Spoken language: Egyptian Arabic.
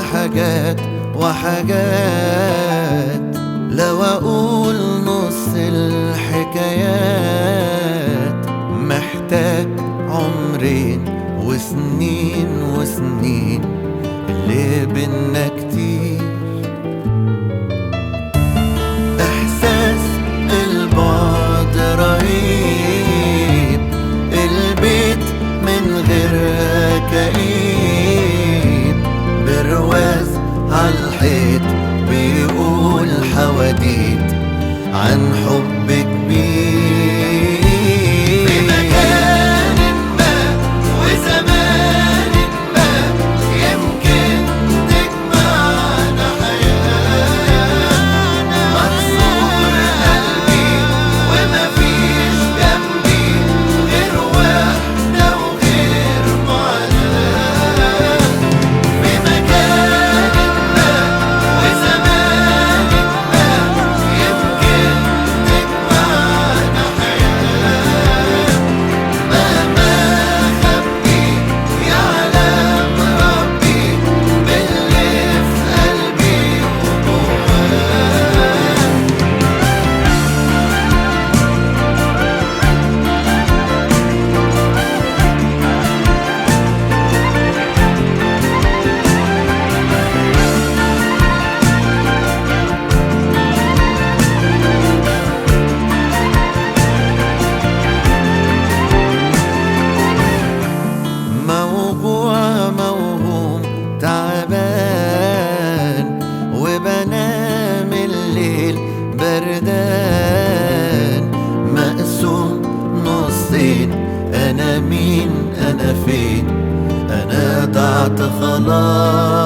حاجات وحاجات لو اقول نص الحكايات محتاج عمرين وسنين وسنين اللي بينا كتير احساس البعد رهيب البيت من غير كئيب برواز عالحيط بيقول حواديت عن حب كبير في مكان ما وزمان ما يمكن تجمعنا حياتنا مكسور قلبي ومفيش جنبي غير وحدة وغير معاناة في مكان ما وزمان ما يمكن تجمعنا حياة مهما خبي يعلم ربي باللي في قلبي وجواي موجوع موهوم تعبان وبنام الليل بردان مقسوم نصين انا مين انا فين انا ضعت خلاص